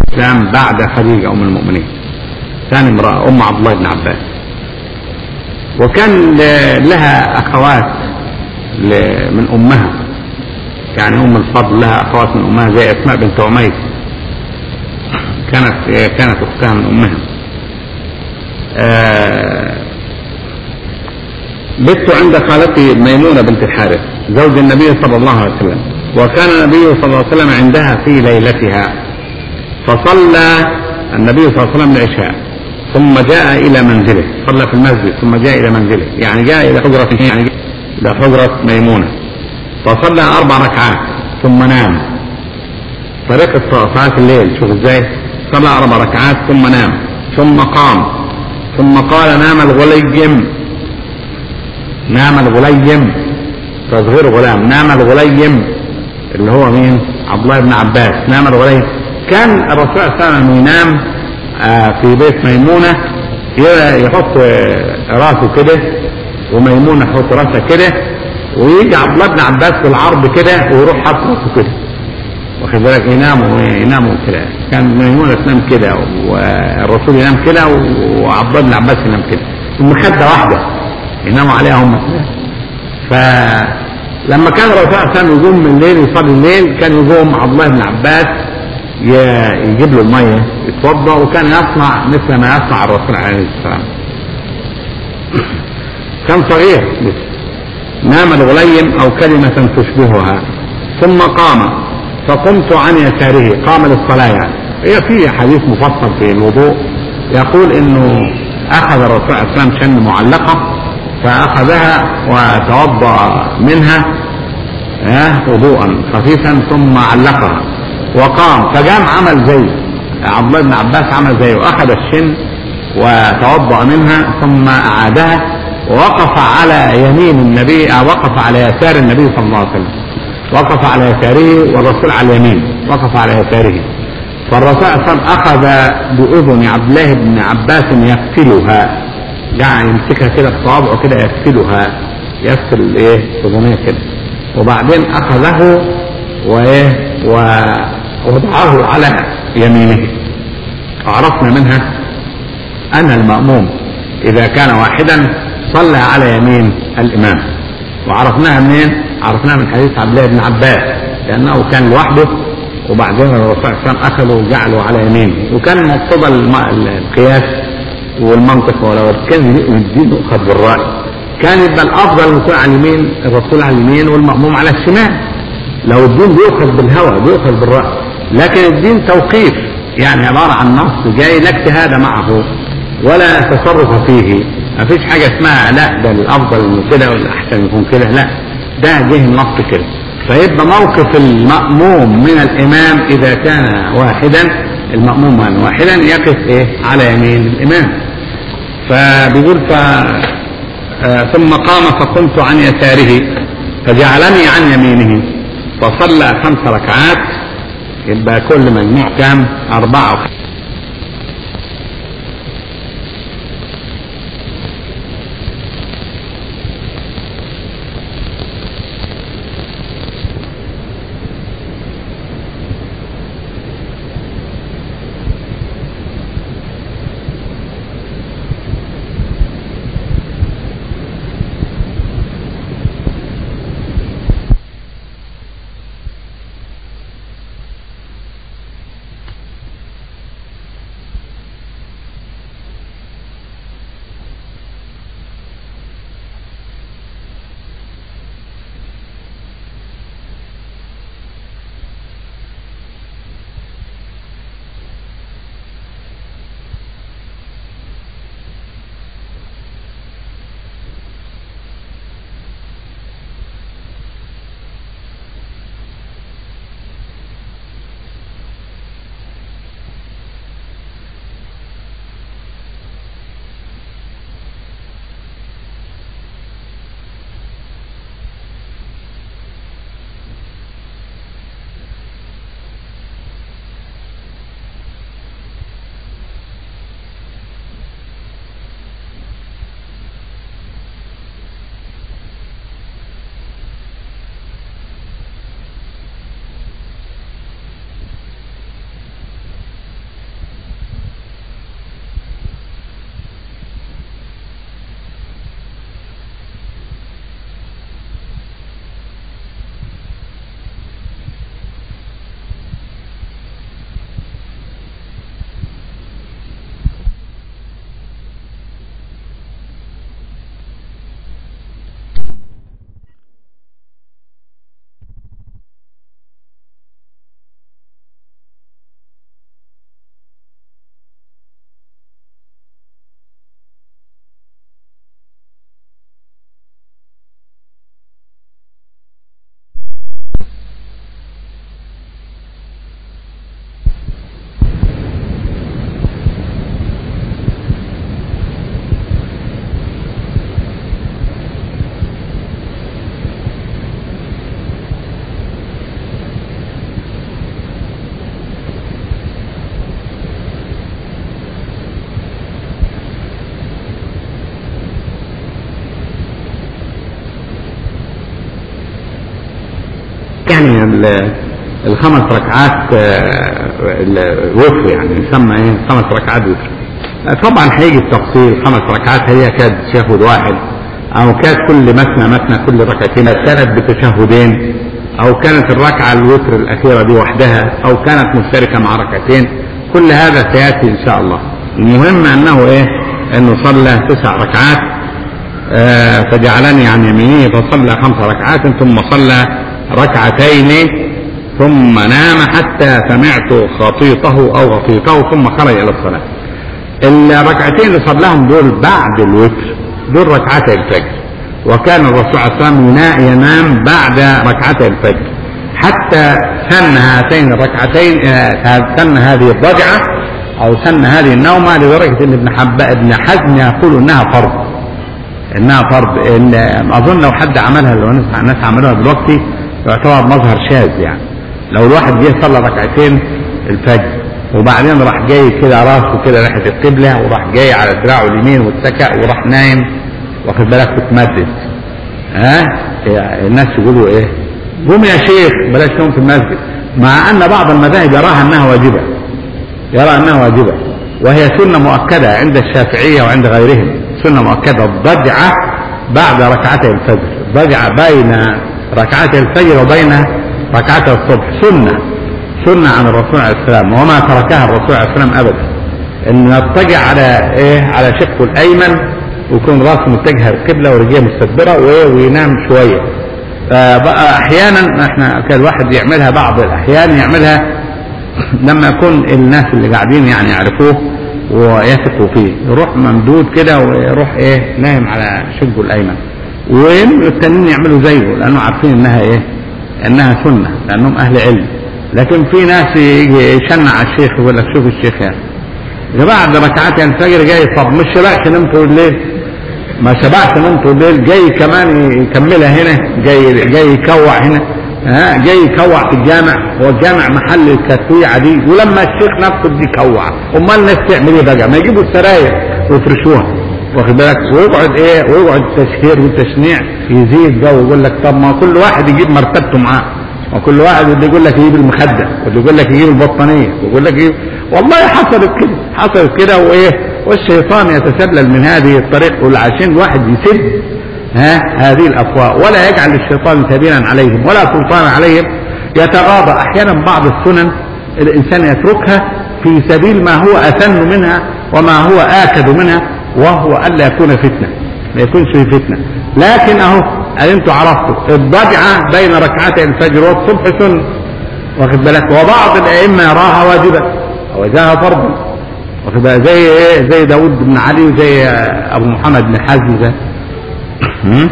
الإسلام بعد خديجة أم المؤمنين ثاني امرأة أم عبد الله بن عباس وكان لها أخوات من أمها يعني أم الفضل لها أخوات من أمها زي أسماء بنت عميس كانت كانت أختها من أمها آه بت عند خالتي ميمونة بنت الحارث زوج النبي صلى الله عليه وسلم وكان النبي صلى الله عليه وسلم عندها في ليلتها فصلى النبي صلى الله عليه وسلم العشاء ثم جاء إلى منزله صلى في المسجد ثم جاء إلى منزله يعني جاء إلى حجرة يعني إلى حجرة ميمونة فصلى أربع ركعات ثم نام طريقة صلاة الليل شوف ازاي صلى أربع ركعات ثم نام ثم قام ثم قال نام الغليم نام الغليم تصغير غلام نام الغليم اللي هو مين عبد الله بن عباس نام الغليم كان الرسول صلى الله عليه وسلم ينام في بيت ميمونة يحط راسه كده وميمونة تحط راسها كده ويجي عبد الله بن عباس بالعرض كده ويروح حاطط راسه كده واخد بالك يناموا يناموا كده كان ميمونة تنام كده والرسول ينام كده وعبد الله بن عباس ينام كده المخدة واحدة يناموا عليها هم فلما كان الرسول صلى الله عليه وسلم يقوم من الليل يصلي الليل كان يقوم عبد الله بن عباس يجيب له الميه يتوضا وكان يصنع مثل ما يصنع الرسول عليه السلام كان صغير نام الغليم او كلمه تشبهها ثم قام فقمت عن يساره قام للصلاه يعني هي في حديث مفصل في الوضوء يقول انه اخذ الرسول عليه السلام شن معلقه فاخذها وتوضا منها وضوءا خفيفا ثم علقها وقام فقام عمل زي عبد الله بن عباس عمل زيه اخذ الشن وتوضا منها ثم اعادها ووقف على يمين النبي وقف على يسار النبي صلى الله عليه وسلم وقف على يساره والرسول على اليمين وقف على يساره فالرسول صلى الله عليه وسلم اخذ باذن عبد الله بن عباس يفتلها قاعد يمسكها كده بصوابعه كده يفتلها يفتل ايه اذنيه كده وبعدين اخذه وايه ووضعه على يمينه عرفنا منها أن المأموم إذا كان واحدا صلى على يمين الإمام وعرفناها منين؟ عرفناها من حديث عبد الله بن عباس لأنه كان لوحده وبعدين الرسول صلى الله عليه وسلم أخذه وجعله على يمينه وكان مقتضى القياس والمنطق ولو كان الدين يؤخذ بالرأي كان يبقى الأفضل يكون على اليمين الرسول على اليمين والمأموم على الشمال لو الدين بيؤخذ بالهوى بيؤخذ بالرأي لكن الدين توقيف يعني عبارة عن نص جاي لا اجتهاد معه ولا تصرف فيه ما فيش حاجة اسمها لا ده الأفضل من كده والأحسن يكون كده لا ده جه النص كده فيبقى موقف المأموم من الإمام إذا كان واحدا المأموم من واحدا يقف إيه على يمين الإمام فبيقول ف آه ثم قام فقمت عن يساره فجعلني عن يمينه فصلى خمس ركعات يبقى كل مجموع كام أربعة ال- الخمس ركعات آه، الوتر يعني يسمى ايه خمس ركعات وتر آه، طبعا هيجي التفصيل خمس ركعات هي كانت تشهد واحد او كانت كل مثنى مثنى كل ركعتين كانت بتشهدين او كانت الركعه الوتر الاخيره دي وحدها او كانت مشتركه مع ركعتين كل هذا سياتي ان شاء الله المهم انه ايه انه صلى تسع ركعات آه، فجعلني عن يمينه فصلى خمس ركعات ثم صلى ركعتين ثم نام حتى سمعت خطيطه او غطيطه ثم خرج الى الصلاه. الركعتين اللي صلاهم دول بعد الوتر دول ركعتي الفجر وكان الرسول صلى الله عليه وسلم ينا- ينام بعد ركعتي الفجر حتى سن هاتين الركعتين آه، سن هذه الضجعه او سن هذه النومه لدرجه ان ابن حب ابن حزم يقول انها فرض انها فرض ان اظن لو حد عملها لو الناس الناس عملوها دلوقتي يعتبر مظهر شاذ يعني لو الواحد جه صلى ركعتين الفجر وبعدين راح جاي كده راسه كده ناحيه القبله وراح جاي على دراعه اليمين واتكأ وراح نايم واخد بالك وتمدد ها يعني الناس يقولوا ايه قوم يا شيخ بلاش نوم في المسجد مع ان بعض المذاهب يراها انها واجبه يرى انها واجبه وهي سنه مؤكده عند الشافعيه وعند غيرهم سنه مؤكده الضجعه بعد ركعتي الفجر الضجعه بين ركعتي الفجر وبين ركعتي الصبح سنه سنه عن الرسول عليه السلام وما تركها الرسول عليه السلام ابدا ان يضطجع على ايه على شقه الايمن ويكون راسه متجهه القبله ورجليه مستدبره وايه وينام شويه فبقى احيانا احنا كان الواحد يعملها بعض الاحيان يعملها لما يكون الناس اللي قاعدين يعني يعرفوه ويثقوا فيه يروح ممدود كده ويروح ايه نايم على شقه الايمن والتانيين يعملوا زيه لانه عارفين انها ايه انها سنه لانهم اهل علم لكن في ناس يجي يشنع على الشيخ يقول لك شوف الشيخ يا يا بعد ركعات الفجر جاي طب مش شبعش نمت الليل ما شبعش نمت الليل جاي كمان يكملها هنا جاي جاي يكوع هنا ها جاي يكوع في الجامع هو الجامع محل التسويعه دي ولما الشيخ نفسه بدي يكوع امال الناس تعمل ايه بقى ما يجيبوا السراير ويفرشوها واخد بالك ويقعد ايه ويقعد التشهير والتشنيع يزيد جو يقول لك طب ما كل واحد يجيب مرتبته معاه وكل واحد اللي يقول لك يجيب المخده واللي يقول لك يجيب البطانيه ويقول لك يجيب والله حصلت كده حصلت كده وايه والشيطان يتسلل من هذه الطريق عشان الواحد يسد ها هذه الافواه ولا يجعل الشيطان سبيلا عليهم ولا سلطان عليهم يتغاضى احيانا بعض السنن الانسان يتركها في سبيل ما هو اثن منها وما هو اكد منها وهو الا يكون فتنه ما يكونش في فتنه لكن اهو انتوا عرفتوا الضجعه بين ركعتي الفجر والصبح سنه واخد بالك وبعض الائمه يراها واجبه او يراها فرضا واخد بالك زي ايه زي داود بن علي وزي ابو محمد بن حزم ده هم؟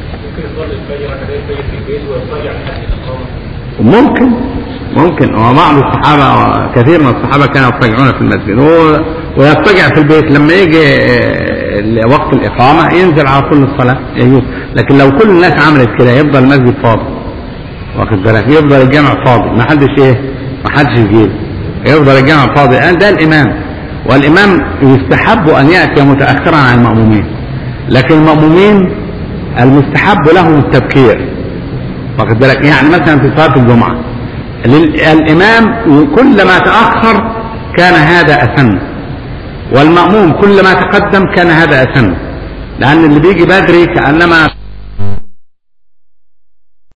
ممكن ممكن وبعض الصحابة كثير من الصحابة كانوا يضطجعون في المسجد و- ويضطجع في البيت لما يجي آه، وقت الإقامة ينزل على طول الصلاة يجوز لكن لو كل الناس عملت كده يفضل المسجد فاضي واخد بالك يفضل الجامع فاضي ما حدش ايه ما حدش يجيب يفضل الجامع فاضي قال ده الإمام والإمام يستحب أن يأتي متأخرا عن المأمومين لكن المأمومين المستحب لهم التبكير واخد بالك يعني مثلا في صلاه الجمعه لل- الامام كلما تاخر كان هذا اسن والماموم كلما تقدم كان هذا اسن لان اللي بيجي بدري كانما